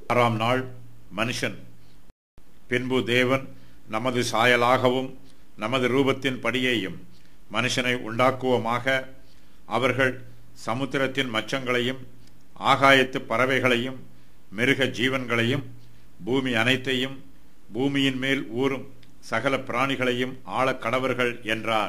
ஆறாம் நாள் மனுஷன் பின்பு தேவன் நமது சாயலாகவும் நமது ரூபத்தின் படியையும் மனுஷனை உண்டாக்குவோமாக அவர்கள் சமுத்திரத்தின் மச்சங்களையும் ஆகாயத்து பறவைகளையும் மிருக ஜீவன்களையும் பூமி அனைத்தையும் பூமியின் மேல் ஊறும் சகல பிராணிகளையும் ஆளக் கடவர்கள் என்றார்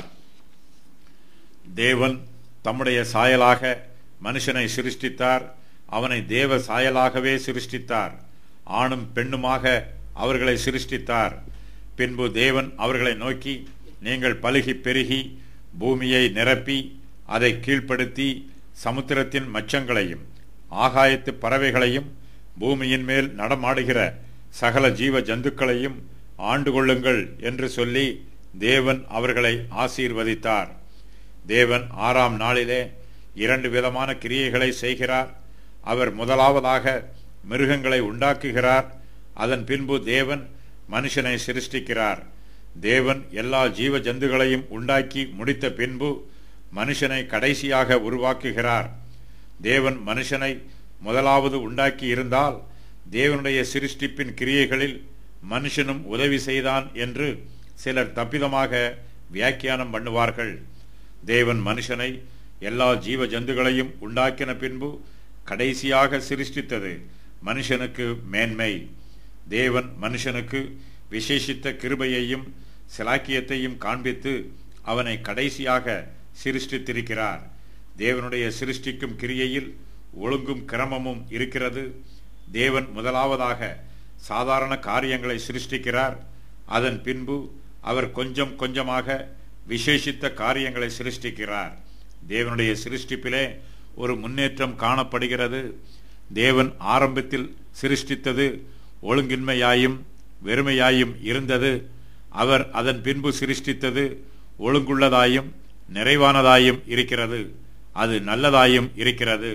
தேவன் தம்முடைய சாயலாக மனுஷனை சிருஷ்டித்தார் அவனை தேவ சாயலாகவே சிருஷ்டித்தார் ஆணும் பெண்ணுமாக அவர்களை சிருஷ்டித்தார் பின்பு தேவன் அவர்களை நோக்கி நீங்கள் பலுகி பெருகி பூமியை நிரப்பி அதை கீழ்ப்படுத்தி சமுத்திரத்தின் மச்சங்களையும் ஆகாயத்து பறவைகளையும் பூமியின் மேல் நடமாடுகிற சகல ஜீவ ஜந்துக்களையும் ஆண்டு கொள்ளுங்கள் என்று சொல்லி தேவன் அவர்களை ஆசீர்வதித்தார் தேவன் ஆறாம் நாளிலே இரண்டு விதமான கிரியைகளை செய்கிறார் அவர் முதலாவதாக மிருகங்களை உண்டாக்குகிறார் அதன் பின்பு தேவன் மனுஷனை சிருஷ்டிக்கிறார் தேவன் எல்லா ஜீவ ஜந்துகளையும் உண்டாக்கி முடித்த பின்பு மனுஷனை கடைசியாக உருவாக்குகிறார் தேவன் மனுஷனை முதலாவது உண்டாக்கி இருந்தால் தேவனுடைய சிருஷ்டிப்பின் கிரியைகளில் மனுஷனும் உதவி செய்தான் என்று சிலர் தப்பிதமாக வியாக்கியானம் பண்ணுவார்கள் தேவன் மனுஷனை எல்லா ஜீவ ஜந்துகளையும் உண்டாக்கின பின்பு கடைசியாக சிருஷ்டித்தது மனுஷனுக்கு மேன்மை தேவன் மனுஷனுக்கு விசேஷித்த கிருபையையும் சிலாக்கியத்தையும் காண்பித்து அவனை கடைசியாக சிருஷ்டித்திருக்கிறார் தேவனுடைய சிருஷ்டிக்கும் கிரியையில் ஒழுங்கும் கிரமமும் இருக்கிறது தேவன் முதலாவதாக சாதாரண காரியங்களை சிருஷ்டிக்கிறார் அதன் பின்பு அவர் கொஞ்சம் கொஞ்சமாக விசேஷித்த காரியங்களை சிருஷ்டிக்கிறார் தேவனுடைய சிருஷ்டிப்பிலே ஒரு முன்னேற்றம் காணப்படுகிறது தேவன் ஆரம்பத்தில் சிருஷ்டித்தது ஒழுங்கின்மையாயும் வெறுமையாயும் இருந்தது அவர் அதன் பின்பு சிருஷ்டித்தது ஒழுங்குள்ளதாயும் நிறைவானதாயும் இருக்கிறது அது நல்லதாயும் இருக்கிறது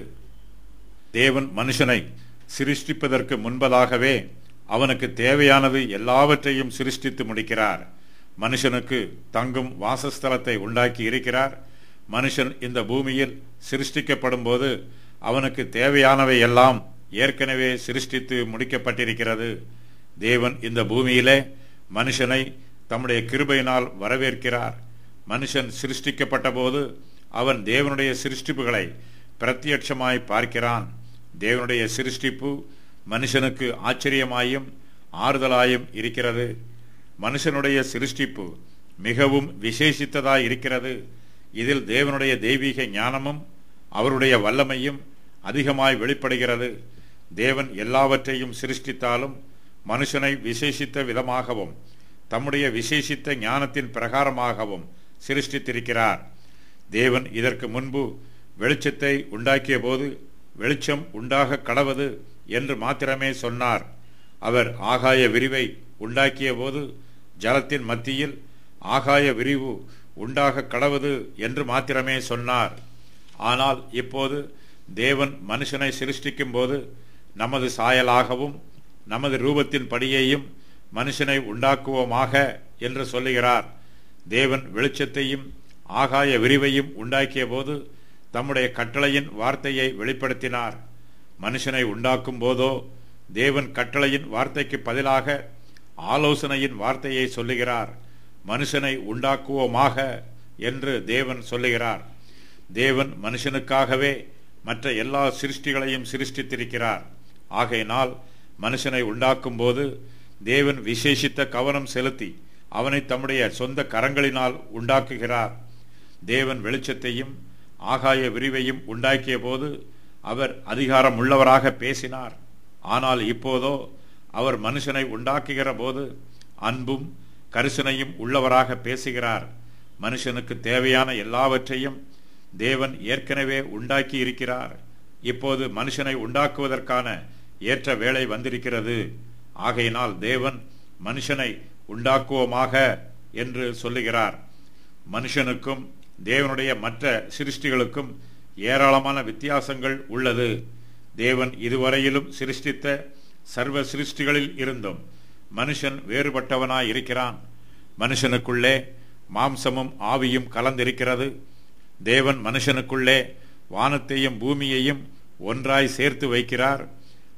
தேவன் மனுஷனை சிருஷ்டிப்பதற்கு முன்பதாகவே அவனுக்கு தேவையானது எல்லாவற்றையும் சிருஷ்டித்து முடிக்கிறார் மனுஷனுக்கு தங்கும் வாசஸ்தலத்தை உண்டாக்கி இருக்கிறார் மனுஷன் இந்த பூமியில் சிருஷ்டிக்கப்படும் போது அவனுக்கு தேவையானவை எல்லாம் ஏற்கனவே சிருஷ்டித்து முடிக்கப்பட்டிருக்கிறது தேவன் இந்த பூமியிலே மனுஷனை தம்முடைய கிருபையினால் வரவேற்கிறார் மனுஷன் சிருஷ்டிக்கப்பட்ட போது அவன் தேவனுடைய சிருஷ்டிப்புகளை பிரத்யட்சமாய் பார்க்கிறான் தேவனுடைய சிருஷ்டிப்பு மனுஷனுக்கு ஆச்சரியமாயும் ஆறுதலாயும் இருக்கிறது மனுஷனுடைய சிருஷ்டிப்பு மிகவும் விசேஷித்ததாய் இருக்கிறது இதில் தேவனுடைய தெய்வீக ஞானமும் அவருடைய வல்லமையும் அதிகமாய் வெளிப்படுகிறது தேவன் எல்லாவற்றையும் சிருஷ்டித்தாலும் மனுஷனை விசேஷித்த விதமாகவும் தம்முடைய விசேஷித்த ஞானத்தின் பிரகாரமாகவும் சிருஷ்டித்திருக்கிறார் தேவன் இதற்கு முன்பு வெளிச்சத்தை உண்டாக்கிய போது வெளிச்சம் உண்டாக கடவது என்று மாத்திரமே சொன்னார் அவர் ஆகாய விரிவை உண்டாக்கிய போது ஜலத்தின் மத்தியில் ஆகாய விரிவு உண்டாக கடவது என்று மாத்திரமே சொன்னார் ஆனால் இப்போது தேவன் மனுஷனை சிருஷ்டிக்கும் போது நமது சாயலாகவும் நமது ரூபத்தின் படியையும் மனுஷனை உண்டாக்குவோமாக என்று சொல்லுகிறார் தேவன் வெளிச்சத்தையும் ஆகாய விரிவையும் உண்டாக்கிய போது தம்முடைய கட்டளையின் வார்த்தையை வெளிப்படுத்தினார் மனுஷனை உண்டாக்கும் போதோ தேவன் கட்டளையின் வார்த்தைக்கு பதிலாக ஆலோசனையின் வார்த்தையை சொல்லுகிறார் மனுஷனை உண்டாக்குவோமாக என்று தேவன் சொல்லுகிறார் தேவன் மனுஷனுக்காகவே மற்ற எல்லா சிருஷ்டிகளையும் சிருஷ்டித்திருக்கிறார் ஆகையினால் மனுஷனை உண்டாக்கும் போது தேவன் விசேஷித்த கவனம் செலுத்தி அவனை தம்முடைய சொந்த கரங்களினால் உண்டாக்குகிறார் தேவன் வெளிச்சத்தையும் ஆகாய விரிவையும் உண்டாக்கிய போது அவர் அதிகாரம் உள்ளவராக பேசினார் ஆனால் இப்போதோ அவர் மனுஷனை உண்டாக்குகிற போது அன்பும் கரிசனையும் உள்ளவராக பேசுகிறார் மனுஷனுக்கு தேவையான எல்லாவற்றையும் தேவன் ஏற்கனவே உண்டாக்கி இருக்கிறார் இப்போது மனுஷனை உண்டாக்குவதற்கான ஏற்ற வேலை வந்திருக்கிறது ஆகையினால் தேவன் மனுஷனை உண்டாக்குவோமாக என்று சொல்லுகிறார் மனுஷனுக்கும் தேவனுடைய மற்ற சிருஷ்டிகளுக்கும் ஏராளமான வித்தியாசங்கள் உள்ளது தேவன் இதுவரையிலும் சிருஷ்டித்த சர்வ சிருஷ்டிகளில் இருந்தும் மனுஷன் வேறுபட்டவனாய் இருக்கிறான் மனுஷனுக்குள்ளே மாம்சமும் ஆவியும் கலந்திருக்கிறது தேவன் மனுஷனுக்குள்ளே வானத்தையும் பூமியையும் ஒன்றாய் சேர்த்து வைக்கிறார்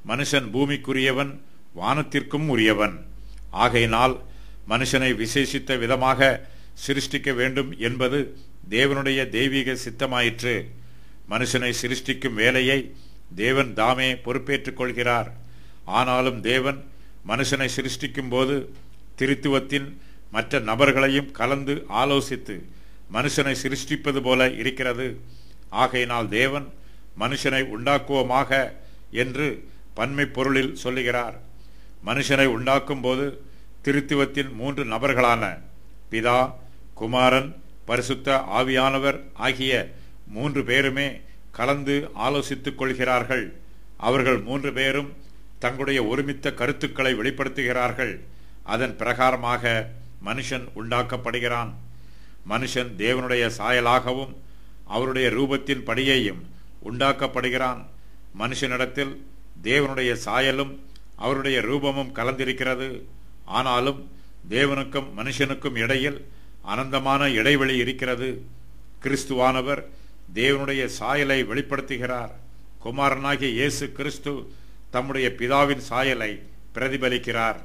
மனுஷன் பூமிக்குரியவன் வானத்திற்கும் உரியவன் ஆகையினால் மனுஷனை விசேஷித்த விதமாக சிருஷ்டிக்க வேண்டும் என்பது தேவனுடைய தெய்வீக சித்தமாயிற்று மனுஷனை சிருஷ்டிக்கும் வேலையை தேவன் தாமே பொறுப்பேற்றுக் கொள்கிறார் ஆனாலும் தேவன் மனுஷனை சிருஷ்டிக்கும் போது திருத்துவத்தின் மற்ற நபர்களையும் கலந்து ஆலோசித்து மனுஷனை சிருஷ்டிப்பது போல இருக்கிறது ஆகையினால் தேவன் மனுஷனை உண்டாக்குவோமாக என்று பன்மை பொருளில் சொல்லுகிறார் மனுஷனை உண்டாக்கும் போது திருத்துவத்தின் மூன்று நபர்களான பிதா குமாரன் பரிசுத்த ஆவியானவர் ஆகிய மூன்று பேருமே கலந்து ஆலோசித்துக் கொள்கிறார்கள் அவர்கள் மூன்று பேரும் தங்களுடைய ஒருமித்த கருத்துக்களை வெளிப்படுத்துகிறார்கள் அதன் பிரகாரமாக மனுஷன் உண்டாக்கப்படுகிறான் மனுஷன் தேவனுடைய சாயலாகவும் அவருடைய ரூபத்தின் படியையும் உண்டாக்கப்படுகிறான் மனுஷனிடத்தில் தேவனுடைய சாயலும் அவருடைய ரூபமும் கலந்திருக்கிறது ஆனாலும் தேவனுக்கும் மனுஷனுக்கும் இடையில் அனந்தமான இடைவெளி இருக்கிறது கிறிஸ்துவானவர் தேவனுடைய சாயலை வெளிப்படுத்துகிறார் குமாரனாகிய இயேசு கிறிஸ்து தம்முடைய பிதாவின் சாயலை பிரதிபலிக்கிறார்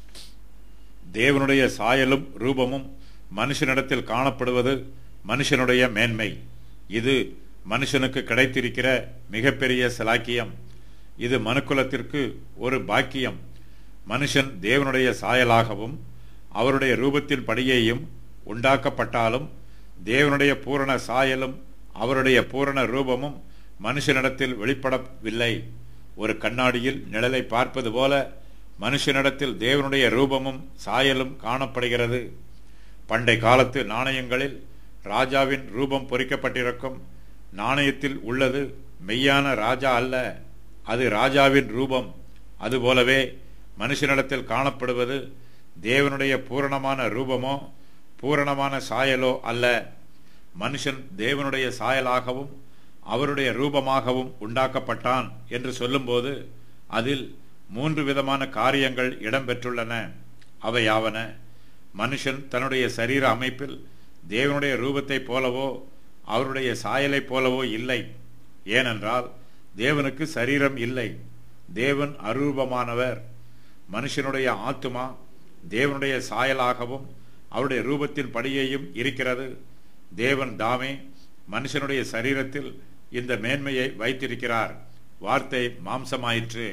தேவனுடைய சாயலும் ரூபமும் மனுஷனிடத்தில் காணப்படுவது மனுஷனுடைய மேன்மை இது மனுஷனுக்கு கிடைத்திருக்கிற மிகப்பெரிய சலாக்கியம் இது மனுக்குலத்திற்கு ஒரு பாக்கியம் மனுஷன் தேவனுடைய சாயலாகவும் அவருடைய ரூபத்தின் படியையும் உண்டாக்கப்பட்டாலும் தேவனுடைய பூரண சாயலும் அவருடைய பூரண ரூபமும் மனுஷனிடத்தில் வெளிப்படவில்லை ஒரு கண்ணாடியில் நிழலை பார்ப்பது போல மனுஷனிடத்தில் தேவனுடைய ரூபமும் சாயலும் காணப்படுகிறது பண்டை காலத்து நாணயங்களில் ராஜாவின் ரூபம் பொறிக்கப்பட்டிருக்கும் நாணயத்தில் உள்ளது மெய்யான ராஜா அல்ல அது ராஜாவின் ரூபம் அதுபோலவே மனுஷனிடத்தில் காணப்படுவது தேவனுடைய பூரணமான ரூபமோ பூரணமான சாயலோ அல்ல மனுஷன் தேவனுடைய சாயலாகவும் அவருடைய ரூபமாகவும் உண்டாக்கப்பட்டான் என்று சொல்லும்போது அதில் மூன்று விதமான காரியங்கள் இடம்பெற்றுள்ளன அவையாவன மனுஷன் தன்னுடைய சரீர அமைப்பில் தேவனுடைய ரூபத்தைப் போலவோ அவருடைய சாயலைப் போலவோ இல்லை ஏனென்றால் தேவனுக்கு சரீரம் இல்லை தேவன் அரூபமானவர் மனுஷனுடைய ஆத்துமா தேவனுடைய சாயலாகவும் அவருடைய ரூபத்தின் படியையும் இருக்கிறது தேவன் தாமே மனுஷனுடைய சரீரத்தில் இந்த மேன்மையை வைத்திருக்கிறார் வார்த்தை மாம்சமாயிற்று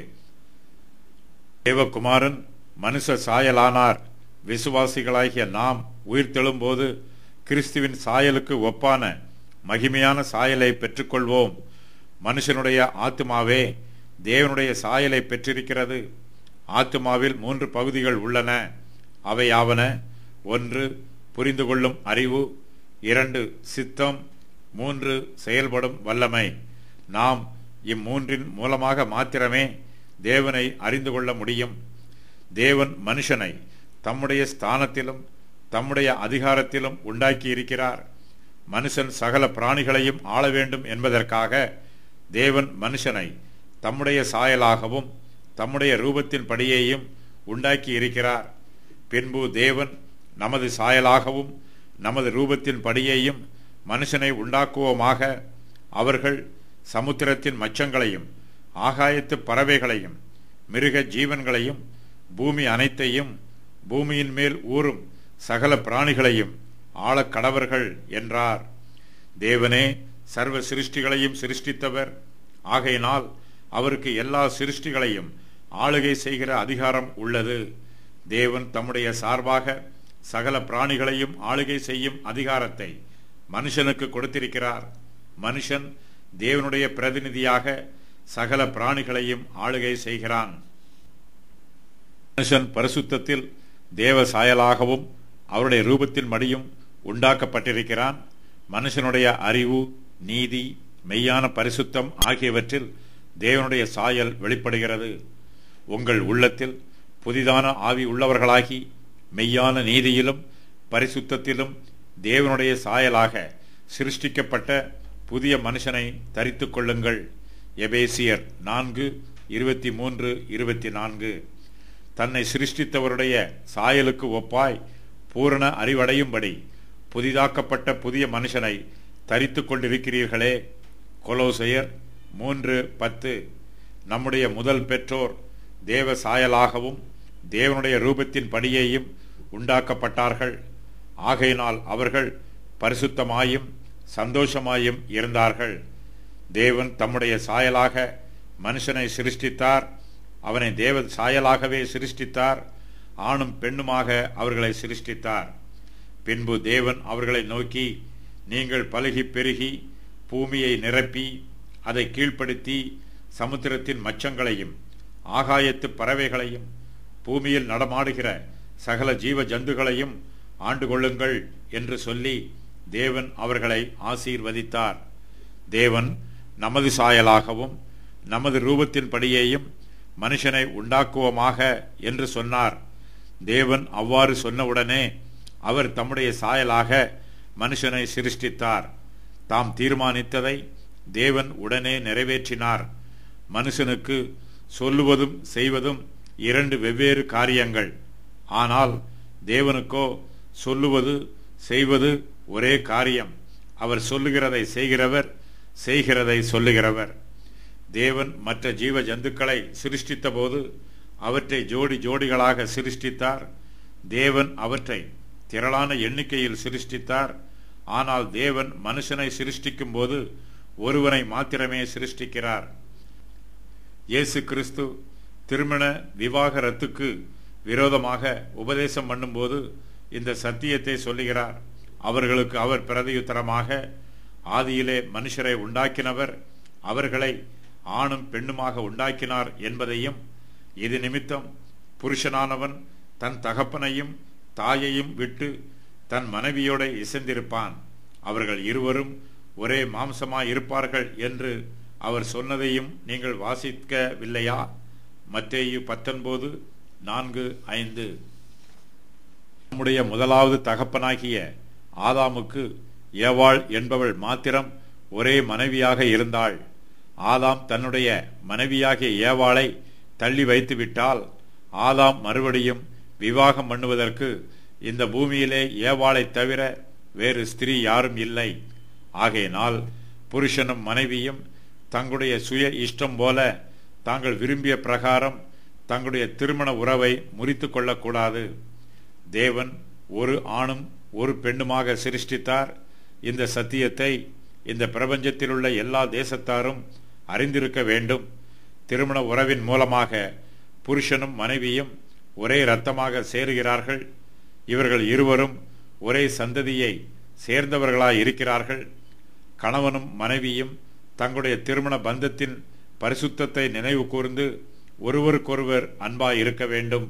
தேவகுமாரன் மனுஷ சாயலானார் விசுவாசிகளாகிய நாம் உயிர்த்தெழும்போது கிறிஸ்துவின் சாயலுக்கு ஒப்பான மகிமையான சாயலை பெற்றுக்கொள்வோம் மனுஷனுடைய ஆத்மாவே தேவனுடைய சாயலை பெற்றிருக்கிறது ஆத்மாவில் மூன்று பகுதிகள் உள்ளன அவையாவன ஒன்று புரிந்து கொள்ளும் அறிவு இரண்டு சித்தம் மூன்று செயல்படும் வல்லமை நாம் இம்மூன்றின் மூலமாக மாத்திரமே தேவனை அறிந்து கொள்ள முடியும் தேவன் மனுஷனை தம்முடைய ஸ்தானத்திலும் தம்முடைய அதிகாரத்திலும் உண்டாக்கி இருக்கிறார் மனுஷன் சகல பிராணிகளையும் ஆள வேண்டும் என்பதற்காக தேவன் மனுஷனை தம்முடைய சாயலாகவும் தம்முடைய ரூபத்தின் படியையும் உண்டாக்கி இருக்கிறார் பின்பு தேவன் நமது சாயலாகவும் நமது ரூபத்தின் படியையும் மனுஷனை உண்டாக்குவோமாக அவர்கள் சமுத்திரத்தின் மச்சங்களையும் ஆகாயத்து பறவைகளையும் மிருக ஜீவன்களையும் பூமி அனைத்தையும் பூமியின் மேல் ஊறும் சகல பிராணிகளையும் ஆழக்கடவர்கள் என்றார் தேவனே சர்வ சிருஷ்டிகளையும் சிருஷ்டித்தவர் ஆகையினால் அவருக்கு எல்லா சிருஷ்டிகளையும் ஆளுகை செய்கிற அதிகாரம் உள்ளது தேவன் தம்முடைய சார்பாக சகல பிராணிகளையும் ஆளுகை செய்யும் அதிகாரத்தை மனுஷனுக்கு கொடுத்திருக்கிறார் மனுஷன் தேவனுடைய பிரதிநிதியாக சகல பிராணிகளையும் ஆளுகை செய்கிறான் மனுஷன் பரிசுத்தத்தில் தேவ சாயலாகவும் அவருடைய ரூபத்தின் மடியும் உண்டாக்கப்பட்டிருக்கிறான் மனுஷனுடைய அறிவு நீதி மெய்யான பரிசுத்தம் ஆகியவற்றில் தேவனுடைய சாயல் வெளிப்படுகிறது உங்கள் உள்ளத்தில் புதிதான ஆவி உள்ளவர்களாகி மெய்யான நீதியிலும் பரிசுத்தத்திலும் தேவனுடைய சாயலாக சிருஷ்டிக்கப்பட்ட புதிய மனுஷனை தரித்து கொள்ளுங்கள் எபேசியர் நான்கு இருபத்தி மூன்று இருபத்தி நான்கு தன்னை சிருஷ்டித்தவருடைய சாயலுக்கு ஒப்பாய் பூரண அறிவடையும்படி புதிதாக்கப்பட்ட புதிய மனுஷனை தரித்து கொண்டிருக்கிறீர்களே கொலோசையர் மூன்று பத்து நம்முடைய முதல் பெற்றோர் தேவ சாயலாகவும் தேவனுடைய ரூபத்தின் படியேயும் உண்டாக்கப்பட்டார்கள் ஆகையினால் அவர்கள் பரிசுத்தமாயும் சந்தோஷமாயும் இருந்தார்கள் தேவன் தம்முடைய சாயலாக மனுஷனை சிருஷ்டித்தார் அவனை தேவ சாயலாகவே சிருஷ்டித்தார் ஆணும் பெண்ணுமாக அவர்களை சிருஷ்டித்தார் பின்பு தேவன் அவர்களை நோக்கி நீங்கள் பலுகி பெருகி பூமியை நிரப்பி அதை கீழ்ப்படுத்தி சமுத்திரத்தின் மச்சங்களையும் ஆகாயத்து பறவைகளையும் பூமியில் நடமாடுகிற சகல ஜீவ ஜந்துகளையும் ஆண்டு கொள்ளுங்கள் என்று சொல்லி தேவன் அவர்களை ஆசீர்வதித்தார் தேவன் நமது சாயலாகவும் நமது ரூபத்தின்படியேயும் மனுஷனை உண்டாக்குவோமாக என்று சொன்னார் தேவன் அவ்வாறு சொன்னவுடனே அவர் தம்முடைய சாயலாக மனுஷனை சிருஷ்டித்தார் தாம் தீர்மானித்ததை தேவன் உடனே நிறைவேற்றினார் மனுஷனுக்கு சொல்லுவதும் செய்வதும் இரண்டு வெவ்வேறு காரியங்கள் ஆனால் தேவனுக்கோ சொல்லுவது செய்வது ஒரே காரியம் அவர் சொல்லுகிறதை செய்கிறவர் செய்கிறதை சொல்லுகிறவர் தேவன் மற்ற ஜீவ ஜந்துக்களை சிருஷ்டித்த போது அவற்றை ஜோடி ஜோடிகளாக சிருஷ்டித்தார் தேவன் அவற்றை திரளான எண்ணிக்கையில் சிருஷ்டித்தார் ஆனால் தேவன் மனுஷனை சிருஷ்டிக்கும் போது ஒருவனை மாத்திரமே சிருஷ்டிக்கிறார் இயேசு கிறிஸ்து திருமண விவாகரத்துக்கு விரோதமாக உபதேசம் பண்ணும்போது இந்த சத்தியத்தை சொல்லுகிறார் அவர்களுக்கு அவர் பிரதியுத்தரமாக ஆதியிலே மனுஷரை உண்டாக்கினவர் அவர்களை ஆணும் பெண்ணுமாக உண்டாக்கினார் என்பதையும் இது நிமித்தம் புருஷனானவன் தன் தகப்பனையும் தாயையும் விட்டு தன் மனைவியோட இசைந்திருப்பான் அவர்கள் இருவரும் ஒரே மாம்சமாய் இருப்பார்கள் என்று அவர் சொன்னதையும் நீங்கள் வாசிக்கவில்லையா மத்தேயு பத்தொன்பது நான்கு ஐந்து நம்முடைய முதலாவது தகப்பனாகிய ஆதாமுக்கு ஏவாள் என்பவள் மாத்திரம் ஒரே மனைவியாக இருந்தாள் ஆதாம் தன்னுடைய மனைவியாகிய ஏவாளை தள்ளி வைத்து விட்டால் ஆதாம் மறுபடியும் விவாகம் பண்ணுவதற்கு இந்த பூமியிலே ஏவாளை தவிர வேறு ஸ்திரீ யாரும் இல்லை ஆகையினால் புருஷனும் மனைவியும் தங்களுடைய சுய இஷ்டம் போல தாங்கள் விரும்பிய பிரகாரம் தங்களுடைய திருமண உறவை முறித்து கொள்ளக்கூடாது தேவன் ஒரு ஆணும் ஒரு பெண்ணுமாக சிருஷ்டித்தார் இந்த சத்தியத்தை இந்த பிரபஞ்சத்தில் உள்ள எல்லா தேசத்தாரும் அறிந்திருக்க வேண்டும் திருமண உறவின் மூலமாக புருஷனும் மனைவியும் ஒரே இரத்தமாக சேருகிறார்கள் இவர்கள் இருவரும் ஒரே சந்ததியை சேர்ந்தவர்களாய் இருக்கிறார்கள் கணவனும் மனைவியும் தங்களுடைய திருமண பந்தத்தின் பரிசுத்தத்தை நினைவு கூர்ந்து ஒருவருக்கொருவர் அன்பாய் இருக்க வேண்டும்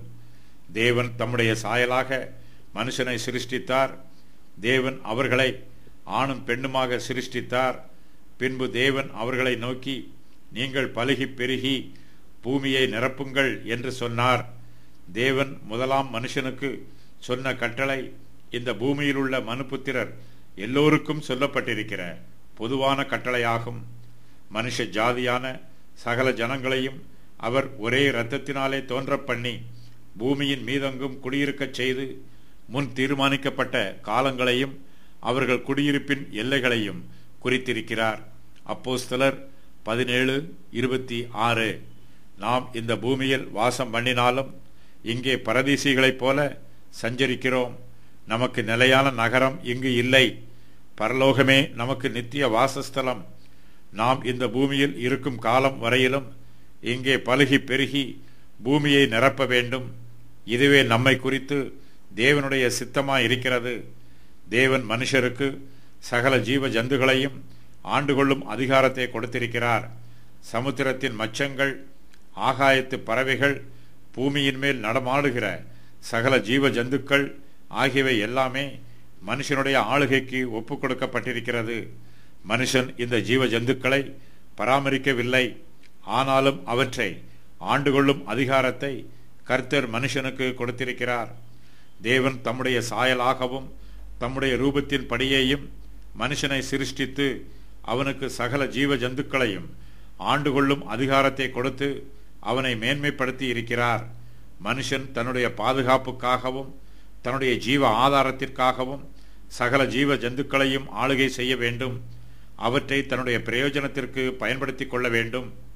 தேவன் தம்முடைய சாயலாக மனுஷனை சிருஷ்டித்தார் தேவன் அவர்களை ஆணும் பெண்ணுமாக சிருஷ்டித்தார் பின்பு தேவன் அவர்களை நோக்கி நீங்கள் பலுகி பெருகி பூமியை நிரப்புங்கள் என்று சொன்னார் தேவன் முதலாம் மனுஷனுக்கு சொன்ன கட்டளை இந்த பூமியில் உள்ள மனுபுத்திரர் எல்லோருக்கும் சொல்லப்பட்டிருக்கிற பொதுவான கட்டளையாகும் மனுஷ ஜாதியான சகல ஜனங்களையும் அவர் ஒரே இரத்தத்தினாலே தோன்ற பண்ணி பூமியின் மீதெங்கும் குடியிருக்கச் செய்து முன் தீர்மானிக்கப்பட்ட காலங்களையும் அவர்கள் குடியிருப்பின் எல்லைகளையும் குறித்திருக்கிறார் அப்போஸ்தலர் பதினேழு இருபத்தி ஆறு நாம் இந்த பூமியில் வாசம் பண்ணினாலும் இங்கே பரதீசிகளைப் போல சஞ்சரிக்கிறோம் நமக்கு நிலையான நகரம் இங்கு இல்லை பரலோகமே நமக்கு நித்திய வாசஸ்தலம் நாம் இந்த பூமியில் இருக்கும் காலம் வரையிலும் இங்கே பலுகி பெருகி பூமியை நிரப்ப வேண்டும் இதுவே நம்மை குறித்து தேவனுடைய சித்தமாய் இருக்கிறது தேவன் மனுஷருக்கு சகல ஜீவ ஜந்துகளையும் ஆண்டு கொள்ளும் அதிகாரத்தை கொடுத்திருக்கிறார் சமுத்திரத்தின் மச்சங்கள் ஆகாயத்து பறவைகள் பூமியின் மேல் நடமாடுகிற சகல ஜீவ ஜந்துக்கள் ஆகியவை எல்லாமே மனுஷனுடைய ஆளுகைக்கு ஒப்புக் கொடுக்கப்பட்டிருக்கிறது மனுஷன் இந்த ஜீவ ஜந்துக்களை பராமரிக்கவில்லை ஆனாலும் அவற்றை ஆண்டு கொள்ளும் அதிகாரத்தை கர்த்தர் மனுஷனுக்கு கொடுத்திருக்கிறார் தேவன் தம்முடைய சாயலாகவும் தம்முடைய ரூபத்தின் படியேயும் மனுஷனை சிருஷ்டித்து அவனுக்கு சகல ஜீவ ஜந்துக்களையும் ஆண்டு கொள்ளும் அதிகாரத்தை கொடுத்து அவனை மேன்மைப்படுத்தி இருக்கிறார் மனுஷன் தன்னுடைய பாதுகாப்புக்காகவும் தன்னுடைய ஜீவ ஆதாரத்திற்காகவும் சகல ஜீவ ஜந்துக்களையும் ஆளுகை செய்ய வேண்டும் அவற்றை தன்னுடைய பிரயோஜனத்திற்கு பயன்படுத்திக் கொள்ள வேண்டும்